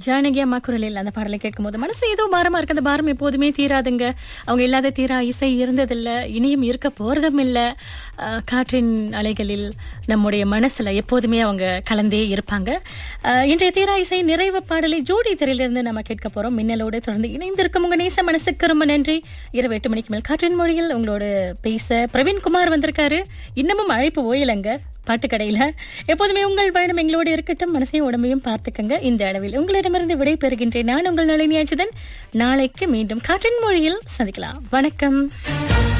ஜானகி அம்மா குரலில் அந்த பாடலை கேட்கும்போது மனசு ஏதோ பாரமா இருக்கு அந்த பாரம் எப்போதுமே தீராதுங்க அவங்க இல்லாத தீரா இசை இருந்ததில்ல இனியும் இருக்க போறதும் இல்ல அஹ், காற்றின் அலைகளில் நம்முடைய மனசுல எப்போதுமே அவங்க கலந்தே இருப்பாங்க அஹ், இன்றைய தீரா இசை நிறைவு பாடலை ஜோடி திரையிலிருந்து நம்ம கேட்க போறோம் மின்னலோடு தொடர்ந்து இணைந்திருக்கும் உங்க நேச மனசுக்கு ரொம்ப நன்றி இரவு எட்டு மணிக்கு மேல் காற்றின் மொழியில் உங்களோட பேச பிரவீன்குமார் வந்திருக்காரு இன்னமும் அழைப்பு ஓயலங்க பாட்டுக்கடையில எப்போதுமே உங்கள் பயணம் எங்களோடு இருக்கட்டும் மனசையும் உடம்பையும் பார்த்துக்கங்க இந்த அளவில் உங்களிடமிருந்து விடை பெறுகின்றேன் நான் உங்கள் நளினி அச்சுதன் நாளைக்கு மீண்டும் காற்றின் மொழியில் சந்திக்கலாம் வணக்கம்